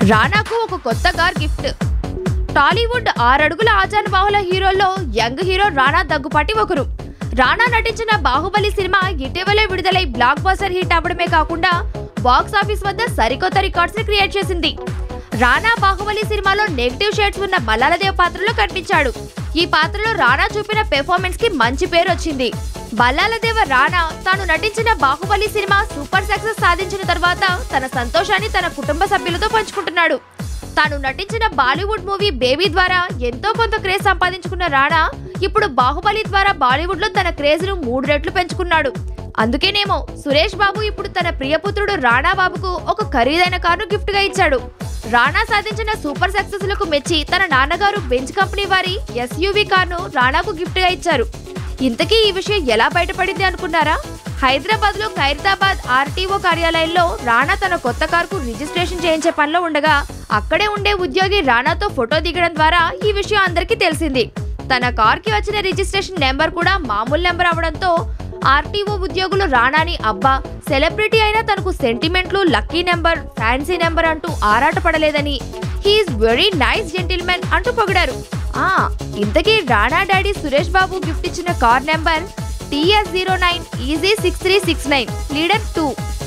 రానాకు ఒక కొత్త car gift Tollywood ఆరడుగుల ఆజానుబాహుల హీరోల్లో యంగ్ హీరో రానా దగ్గుపాటి ఒకరు రానా నటించిన బాహుబలి సినిమా ఇటీవలే విడుదలై బ్లాక్ బస్టర్ హిట్ అవ్వడమే కాకుండా బాక్స్ ఆఫీస్ వద్ద సరికొత్త రికార్డ్స్ ని క్రియేట్ చేసింది రానా బాహుబలి సినిమాలో నెగిటివ్ షేడ్స్ ఉన్న బల్లాలదేవ్ పాత్రలో కనిపించాడు ఈ పాత్రలో రానా చూపిన పెర్ఫార్మెన్స్ కి మంచి పేరు వచ్చింది బల్లాలదేవ రానా తాను నటించిన బాహుబలి సినిమా సూపర్ సక్సెస్ సాధించిన తర్వాత తన సంతోషాన్ని తన కుటుంబ సభ్యులతో పంచుకుంటున్నాడు తాను నటించిన బాలీవుడ్ మూవీ బేబీ ద్వారా ఎంతో కొంత క్రేజ్ సంపాదించుకున్న రాణా ఇప్పుడు బాహుబలి ద్వారా బాలీవుడ్ లో తన క్రేజ్ ను మూడు రెట్లు పెంచుకున్నాడు అందుకేనేమో సురేష్ బాబు ఇప్పుడు తన ప్రియపుత్రుడు రాణా బాబుకు ఒక ఖరీదైన కారును గిఫ్ట్ గా ఇచ్చాడు రాణా సాధించిన సూపర్ సక్సెస్ లకు మెచ్చి తన నాన్నగారు బెంచ్ కంపెనీ వారి ఎస్యూవి కార్ను రాణాకు గిఫ్ట్ గా ఇచ్చారు ఇంతకీ ఈ విషయం ఎలా బయటపడింది అనుకున్నారా హైదరాబాద్ లో ఖైరతాబాద్ ఆర్టీఓ కార్యాలయంలో రాణా తన కొత్త కారుకు రిజిస్ట్రేషన్ చేయించే పనిలో ఉండగా అక్కడే ఉండే ఉద్యోగి రాణాతో ఫోటో దిగడం ద్వారా ఈ విషయం అందరికీ తెలిసింది తన కార్కి వచ్చిన రిజిస్ట్రేషన్ నెంబర్ కూడా మామూలు నెంబర్ అవడంతో ఆర్టీఓ ఉద్యోగులు రాణాని అబ్బా సెలబ్రిటీ అయినా తనకు సెంటిమెంట్లు లక్కీ నెంబర్ ఫ్యాన్సీ నెంబర్ అంటూ ఆరాటపడలేదని హీఈస్ వెరీ నైస్ జెంటిల్మెన్ అంటూ పొగిడారు ఆ ఇంతకీ రాణా డాడీ సురేష్ బాబు గిఫ్ట్ ఇచ్చిన car number TS zero nine E G six three six nine లీడర్ టూ